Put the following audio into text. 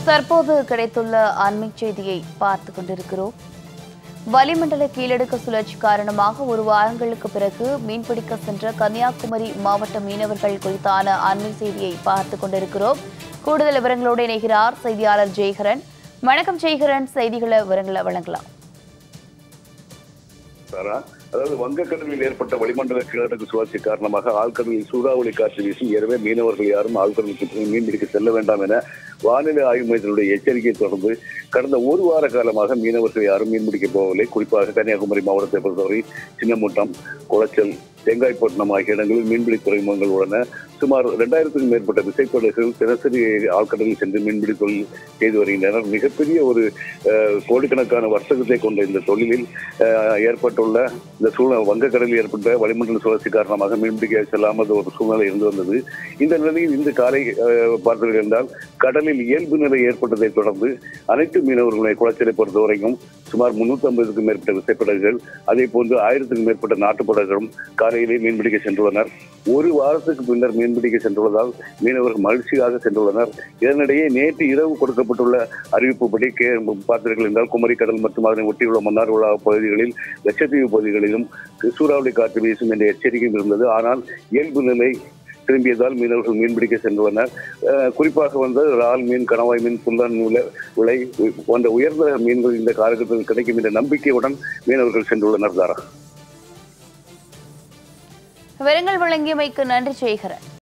தற்போது கிடைத்துள்ள அண்மை செய்தியை பார்த்து கொண்டிருக்கிறோம் வளிமண்டல கீழடுக்கு சுழற்சி காரணமாக ஒரு வாரங்களுக்கு பிறகு மீன்பிடிக்க சென்ற கன்னியாகுமரி மாவட்ட மீனவர்கள் குறித்தான அண்மை செய்தியை பார்த்து கொண்டிருக்கிறோம் கூடுதல் விவரங்களோடு இணைகிறார் செய்தியாளர் ஜெய்கரன் வணக்கம் ஜெய்கரன் செய்திகளை விவரங்களை வழங்கலாம் சாரா அதாவது வங்கக்கடலில் ஏற்பட்ட வளிமண்டல கிழக்கு சுழற்சி காரணமாக ஆழ்கடலில் சூறாவளி காற்று வீசி எனவே மீனவர்கள் யாரும் ஆழ்கடலுக்கு மீன் பிடிக்க செல்ல வேண்டாம் என வானிலை ஆய்வு மையத்தினுடைய எச்சரிக்கையை தொடர்ந்து கடந்த ஒரு வார காலமாக மீனவர்கள் யாரும் மீன் பிடிக்க போகவில்லை குறிப்பாக கன்னியாகுமரி மாவட்டத்தை பொறுத்தவரை சின்னமுட்டம் குளச்சல் தேங்காய்பட்டினம் ஆகிய இடங்களில் மீன்பிடி துறைமுகங்கள் உள்ளன சுமார் இரண்டாயிரத்துக்கும் மேற்பட்ட விசைப்படகுகள் தினசரி ஆழ்கடலில் சென்று மீன்பிடி தொழில் செய்து வருகின்றனர் மிகப்பெரிய ஒரு அஹ், கோடிக்கணக்கான வர்த்தகத்தை கொண்ட இந்த தொழிலில் அஹ், ஏற்பட்டுள்ள இந்த சூழ்நிலை வங்கக்கடலில் ஏற்பட்ட வளிமண்டல சுழற்சி காரணமாக மீன்பிடிக்க செல்லாமல் ஒரு சூழ்நிலை இருந்து வந்தது இந்த நிலையில் இன்று காலை அஹ், பார்த்தீர்கள் என்றால் கடலில் இயல்பு நிலை ஏற்பட்டதை தொடர்ந்து அனைத்து மீனவர்களை குளச்சலை பொறுத்தவரைக்கும் சுமார் முன்னூத்தி ஐம்பதுக்கும் மேற்பட்ட விசைப்படகுகள் அதே போன்று ஆயிரத்துக்கும் மேற்பட்ட நாட்டுப்படகுகளும் காலையிலே மீன்பிடிக்க சென்றுள்ளனர் ஒரு வாரத்துக்கு பின்னர் மீன்பிடிக்க சென்றுள்ளதால் மீனவர்கள் மகிழ்ச்சியாக சென்றுள்ளனர் இதனிடையே நேற்று இரவு கொடுக்கப்பட்டுள்ள அறிவிப்புப்படி கே பார்த்தீர்கள் என்றால் குமரி கடல் மற்றும் அதனை ஒட்டியுள்ள மன்னார் உலா பகுதிகளில் லட்சத்தீவு பகுதிகளிலும் சூறாவளி காற்று வீசும் என்ற எச்சரிக்கையும் இருந்தது ஆனால் இயல்பு நிலை திரும்பியதால் மீனவர்கள் மீன்பிடிக்க சென்றுள்ளனர் அஹ் குறிப்பாக வந்து இறால் மீன் கணவாய் மீன் புல்லான் உல உலை போன்ற உயர்ந்த மீன்கள் இந்த காலகட்டத்தில் கிடைக்கும் என்ற நம்பிக்கையுடன் மீனவர்கள் சென்றுள்ளனர் தாரா விவரங்கள் வழங்கியமைக்கு நன்றி ஜெய்கரன்